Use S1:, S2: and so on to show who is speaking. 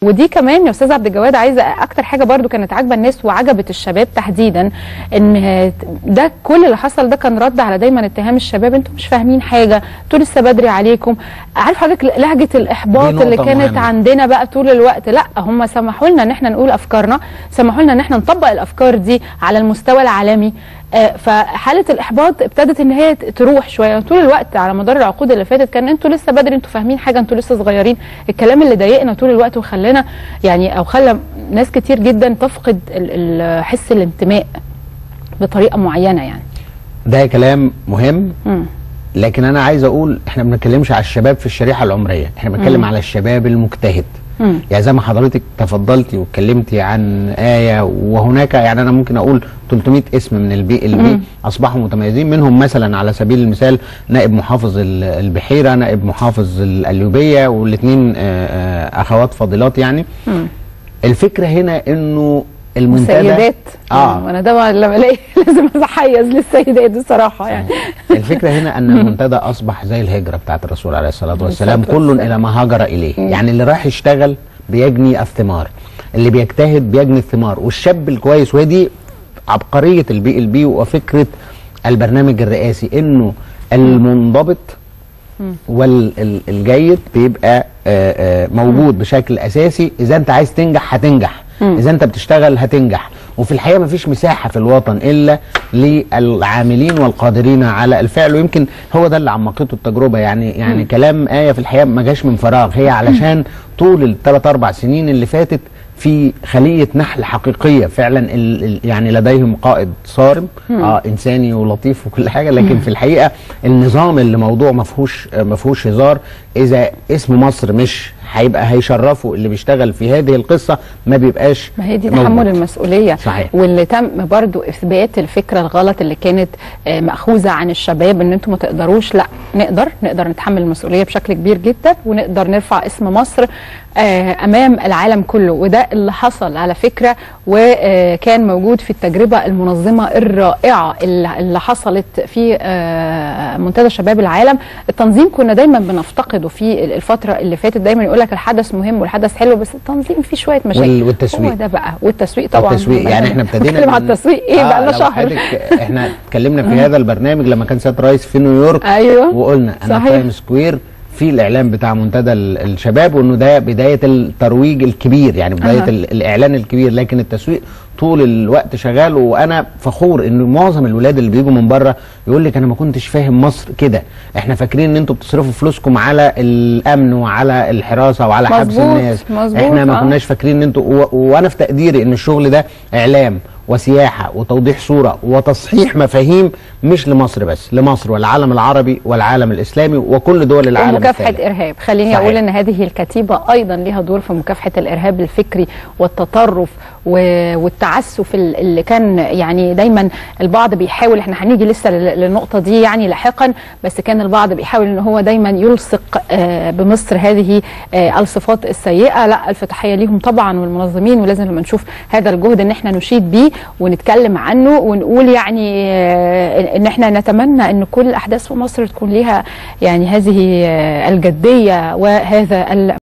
S1: ودي كمان يا استاذ عبد الجواد عايزه اكتر حاجه برضو كانت عاجبه الناس وعجبت الشباب تحديدا ان ده كل اللي حصل ده كان رد على دايما اتهام الشباب انتوا مش فاهمين حاجه انتوا لسه بدري عليكم عارف حضرتك لهجه الاحباط
S2: دي
S1: اللي
S2: نقطة
S1: كانت
S2: مهمة.
S1: عندنا بقى طول الوقت لا هم سمحوا لنا ان احنا نقول افكارنا سمحوا لنا ان احنا نطبق الافكار دي على المستوى العالمي آه، فحاله الاحباط ابتدت ان هي تروح شويه طول الوقت على مدار العقود اللي فاتت كان انتوا لسه بدري انتوا فاهمين حاجه انتوا لسه صغيرين الكلام اللي ضايقنا طول الوقت وخلانا يعني او خلى ناس كتير جدا تفقد ال- ال- حس الانتماء بطريقه معينه يعني
S2: ده كلام مهم
S1: مم.
S2: لكن انا عايز اقول احنا ما بنتكلمش على الشباب في الشريحه العمريه احنا بنتكلم على الشباب المجتهد
S1: مم.
S2: يعني زي ما حضرتك تفضلتي واتكلمتي عن آية وهناك يعني أنا ممكن أقول 300 اسم من البي ال بي أصبحوا متميزين منهم مثلا على سبيل المثال نائب محافظ ال- البحيرة نائب محافظ القليوبية والاثنين أخوات فاضلات يعني
S1: مم.
S2: الفكرة هنا إنه المنتدى
S1: والسيدات
S2: آه
S1: وانا ده لما الاقي لازم اتحيز للسيدات بصراحه يعني
S2: الفكره هنا ان المنتدى اصبح زي الهجره بتاعت الرسول عليه الصلاه والسلام
S1: الصلاة
S2: كل
S1: والسلام.
S2: الى ما هاجر اليه يعني اللي رايح يشتغل بيجني الثمار اللي بيجتهد بيجني الثمار والشاب الكويس وهي دي عبقريه البي ال بي وفكره البرنامج الرئاسي انه المنضبط والجيد بيبقى آه، آه، موجود بشكل اساسي اذا انت عايز تنجح هتنجح اذا انت بتشتغل هتنجح وفي الحقيقه مفيش مساحه في الوطن الا للعاملين والقادرين على الفعل ويمكن هو ده اللي عمقته التجربه يعني يعني كلام ايه في الحقيقه ما جاش من فراغ هي علشان طول الثلاث اربع سنين اللي فاتت في خليه نحل حقيقيه فعلا ال ال يعني لديهم قائد صارم اه انساني ولطيف وكل حاجه لكن في الحقيقه النظام اللي موضوع ما فيهوش ما فيهوش هزار اذا اسم مصر مش هيبقى هيشرفوا اللي بيشتغل في هذه القصه ما بيبقاش
S1: ما هي دي
S2: موجود.
S1: تحمل المسؤوليه
S2: صحيح.
S1: واللي تم برضو اثبات الفكره الغلط اللي كانت آه، ماخوذه عن الشباب ان انتم ما تقدروش لا نقدر نقدر نتحمل المسؤوليه بشكل كبير جدا ونقدر نرفع اسم مصر آه، امام العالم كله وده اللي حصل على فكره وكان موجود في التجربه المنظمه الرائعه اللي اللي حصلت في آه، منتدى شباب العالم التنظيم كنا دايما بنفتقده في الفتره اللي فاتت دايما يقول لك الحدث مهم والحدث حلو بس التنظيم فيه شويه مشاكل
S2: وال- والتسويق.
S1: هو ده بقى والتسويق طبعا
S2: التسويق يعني احنا ابتدينا
S1: نتكلم على
S2: من-
S1: التسويق ايه
S2: آه
S1: بقى لنا
S2: لو
S1: شهر
S2: حضرتك احنا اتكلمنا في هذا البرنامج لما كان سياده الرئيس في نيويورك
S1: أيوة.
S2: وقلنا انا
S1: صحيح.
S2: تايم سكوير في الاعلان بتاع منتدى ال- الشباب وانه ده بدايه الترويج الكبير يعني بدايه
S1: أها.
S2: ال- الاعلان الكبير لكن التسويق طول الوقت شغال وانا فخور ان معظم الولاد اللي بيجوا من بره يقول لك انا ما كنتش فاهم مصر كده احنا فاكرين ان انتوا بتصرفوا فلوسكم على الامن وعلى الحراسه وعلى حبس
S1: مظبوط،
S2: الناس
S1: مظبوط،
S2: احنا ما
S1: آه.
S2: كناش فاكرين ان انتوا و- وانا في تقديري ان الشغل ده اعلام وسياحه وتوضيح صوره وتصحيح مفاهيم مش لمصر بس لمصر والعالم العربي والعالم الاسلامي وكل دول العالم
S1: ومكافحه
S2: الثالث.
S1: ارهاب خليني
S2: صحيح.
S1: اقول ان هذه الكتيبه ايضا لها دور في مكافحه الارهاب الفكري والتطرف و- والتعسف ال- اللي كان يعني دايما البعض بيحاول احنا هنيجي لسه لل- للنقطه دي يعني لاحقا بس كان البعض بيحاول ان هو دايما يلصق آه، بمصر هذه آه، الصفات السيئه لا الف تحيه ليهم طبعا والمنظمين ولازم لما نشوف هذا الجهد ان احنا نشيد بيه ونتكلم عنه ونقول يعني آه، ان احنا نتمنى ان كل احداث في مصر تكون ليها يعني هذه آه، الجديه وهذا ال